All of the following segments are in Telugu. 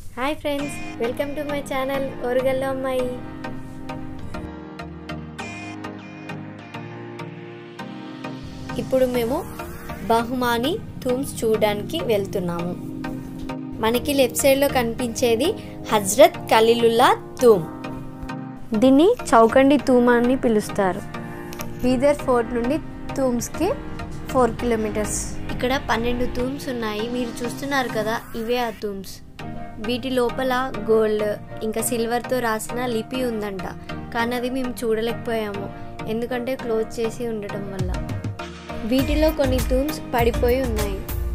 hi friends welcome to my channel ఓరుగల్లో అమ్మాయి ఇప్పుడు మేము బహుమాని థూమ్స్ చూడడానికి వెళ్తున్నాము మనకి లెఫ్ట్ సైడ్లో కనిపించేది హజ్రత్ ఖలీలుల్లా థూమ్ దీన్ని చౌకండి తూమ్ అని పిలుస్తారు బీదర్ ఫోర్ట్ నుండి తూమ్స్కి ఫోర్ కిలోమీటర్స్ ఇక్కడ పన్నెండు తూమ్స్ ఉన్నాయి మీరు చూస్తున్నారు కదా ఇవే ఆ తూమ్స్ వీటి లోపల గోల్డ్ ఇంకా సిల్వర్తో రాసిన లిపి ఉందంట కానీ అది మేము చూడలేకపోయాము ఎందుకంటే క్లోజ్ చేసి ఉండటం వల్ల వీటిలో కొన్ని తూమ్స్ పడిపోయి ఉన్నాయి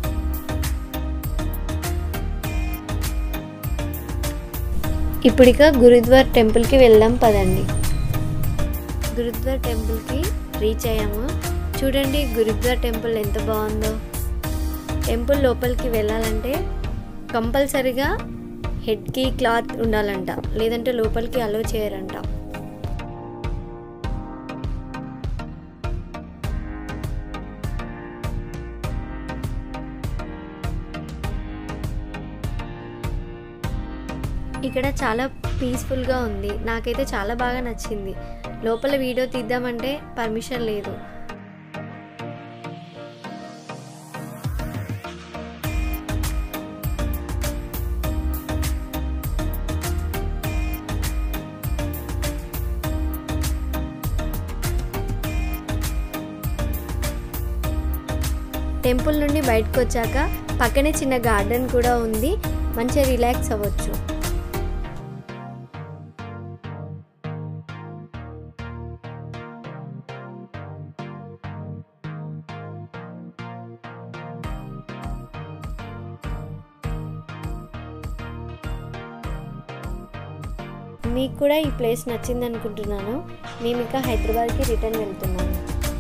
ఇప్పుడిక గురుద్వార్ టెంపుల్కి వెళ్దాం పదండి గురుద్వార్ టెంపుల్కి రీచ్ అయ్యాము చూడండి గురుద్వార్ టెంపుల్ ఎంత బాగుందో టెంపుల్ లోపలికి వెళ్ళాలంటే కంపల్సరిగా హెడ్కి క్లాత్ ఉండాలంట లేదంటే లోపలికి అలో చేయరంట ఇక్కడ చాలా పీస్ఫుల్గా ఉంది నాకైతే చాలా బాగా నచ్చింది లోపల వీడియో తీద్దామంటే పర్మిషన్ లేదు టెంపుల్ నుండి బయటకు వచ్చాక పక్కనే చిన్న గార్డెన్ కూడా ఉంది మంచిగా రిలాక్స్ అవ్వచ్చు మీకు కూడా ఈ ప్లేస్ నచ్చింది అనుకుంటున్నాను మేము ఇక హైదరాబాద్కి రిటర్న్ వెళ్తున్నాము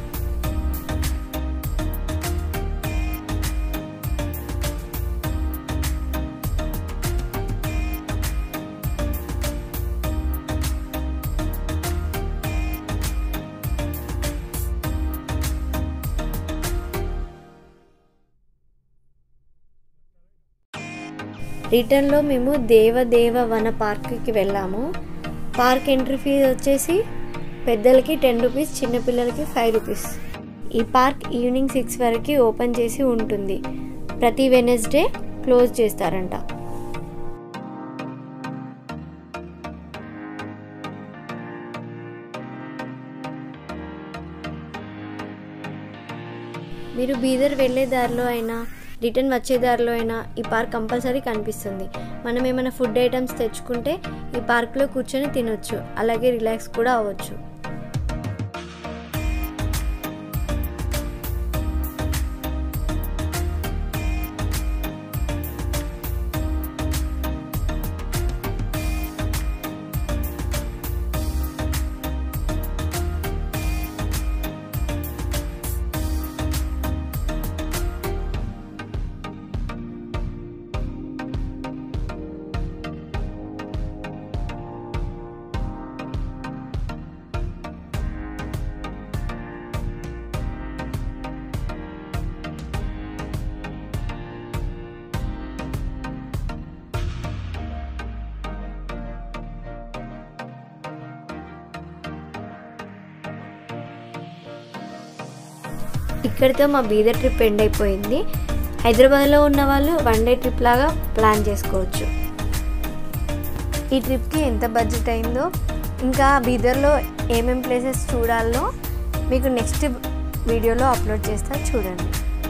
రిటర్న్లో మేము దేవదేవ వన పార్క్కి వెళ్ళాము పార్క్ ఎంట్రీ ఫీజు వచ్చేసి పెద్దలకి టెన్ రూపీస్ చిన్నపిల్లలకి ఫైవ్ రూపీస్ ఈ పార్క్ ఈవినింగ్ సిక్స్ వరకు ఓపెన్ చేసి ఉంటుంది ప్రతి వెనస్డే క్లోజ్ చేస్తారంట మీరు బీదర్ వెళ్ళే దారిలో అయినా రిటర్న్ వచ్చే దారిలో అయినా ఈ పార్క్ కంపల్సరీ కనిపిస్తుంది మనం ఏమైనా ఫుడ్ ఐటమ్స్ తెచ్చుకుంటే ఈ పార్క్లో కూర్చొని తినొచ్చు అలాగే రిలాక్స్ కూడా అవ్వచ్చు ఇక్కడితో మా బీదర్ ట్రిప్ ఎండ్ అయిపోయింది హైదరాబాద్లో ఉన్న వాళ్ళు వన్ డే ట్రిప్ లాగా ప్లాన్ చేసుకోవచ్చు ఈ ట్రిప్కి ఎంత బడ్జెట్ అయిందో ఇంకా బీదర్లో ఏమేం ప్లేసెస్ చూడాలో మీకు నెక్స్ట్ వీడియోలో అప్లోడ్ చేస్తా చూడండి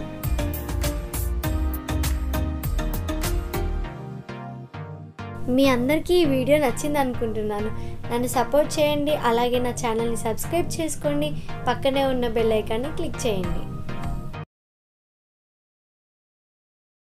మీ అందరికీ ఈ వీడియో నచ్చింది అనుకుంటున్నాను నన్ను సపోర్ట్ చేయండి అలాగే నా ఛానల్ని సబ్స్క్రైబ్ చేసుకోండి పక్కనే ఉన్న బెల్ ఐకాన్ని క్లిక్ చేయండి